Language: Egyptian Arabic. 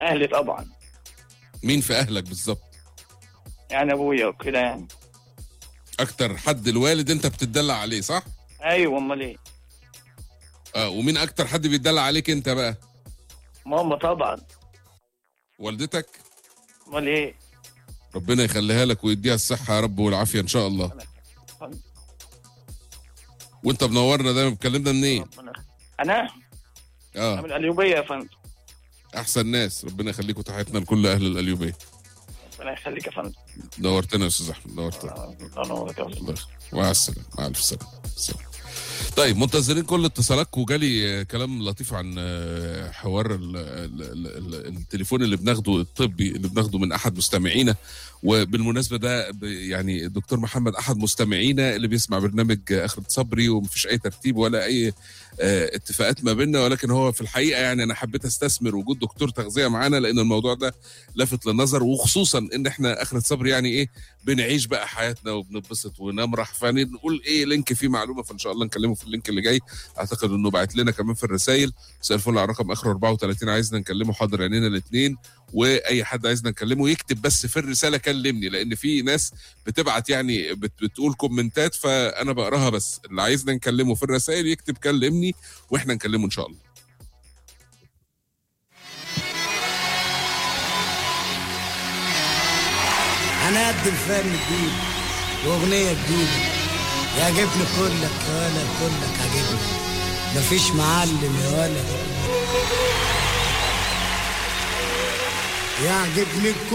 اهلي طبعا مين في اهلك بالظبط يعني ابويا وكده يعني اكتر حد الوالد انت بتدلع عليه صح ايوه امال ايه اه ومين اكتر حد بيدلع عليك انت بقى ماما طبعا والدتك امال ايه ربنا يخليها لك ويديها الصحه يا رب والعافيه ان شاء الله وانت منورنا دايما بتكلمنا منين ربنا- انا اه من القليوبيه يا فندم احسن ناس ربنا يخليكم تحياتنا لكل اهل القليوبيه ربنا يخليك يا فندم نورتنا يا استاذ احمد نورتنا الله ينورك يا أستاذ. الله يخليك. مع السلامه مع الف سلامه سلام. طيب منتظرين كل اتصالاتكم وجالي آه، كلام لطيف عن آه، حوار ال ال ال ال التليفون اللي بناخده الطبي اللي بناخده من احد مستمعينا وبالمناسبه ده ب- يعني الدكتور محمد احد مستمعينا اللي بيسمع برنامج آه، اخرة صبري ومفيش اي ترتيب ولا اي آه، اتفاقات ما بيننا ولكن هو في الحقيقه يعني انا حبيت استثمر وجود دكتور تغذيه معانا لان الموضوع ده لافت للنظر وخصوصا ان احنا اخرة صبري يعني ايه بنعيش بقى حياتنا وبنتبسط ونمرح فنقول ايه لينك فيه معلومه فان شاء الله نكلمه في اللينك اللي جاي اعتقد انه بعت لنا كمان في الرسائل مساء الفل على رقم اخر 34 عايزنا نكلمه حاضر عينينا الاثنين واي حد عايزنا نكلمه يكتب بس في الرساله كلمني لان في ناس بتبعت يعني بت بتقول كومنتات فانا بقراها بس اللي عايزنا نكلمه في الرسائل يكتب كلمني واحنا نكلمه ان شاء الله هنقدم فن جديد واغنيه جديده يعجبني كلك يا ولا كلك عاجبني مفيش معلم يا ولا يعجبني